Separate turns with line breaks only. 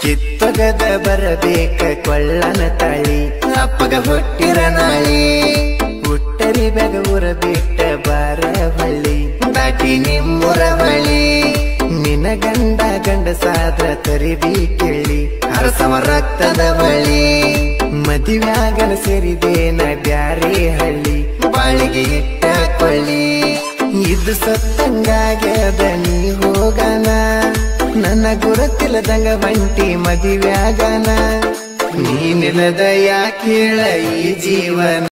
ಕಿತ್ತೊಗದ ಬರಬೇಕ ಕೊಳ್ಳನ ತಾಳಿ ಅಪ್ಪಗ ಹೊಟ್ಟಿರ ನಾಳಿ ಹುಟ್ಟರಿ ಬೆಗ ಊರ ಬಿಟ್ಟ ಬಾರ ಬಳ್ಳಿ ದಾಟಿ ನಿಮ್ಮೂರ ಬಳಿ ನಿನ್ನ ಗಂಡ ಗಂಡ ಸಾದ್ರ ತರಿಬಿ ಕೇಳಿ ಅರಸವ ರಕ್ತದ ಬಳಿ ಮದುವ್ಯಾಗನ ಸೇರಿದೇನ ಬ್ಯಾರೆ ಹಳ್ಳಿ ಬಾಳಿಗೆ ಇಟ್ಟ ಕೊಳ್ಳಿ ಇದು ಸತ್ತಂಗಾಗ್ಯದ ನೀ ಹೋಗನ ನನ್ನ ಗುರುತಿಲ್ಲದಂಗ ಬಂಟಿ ಮದುವ್ಯಾಗನ ನೀನಿಲ್ಲದ ಯಾಕೇಳ ಈ ಜೀವನ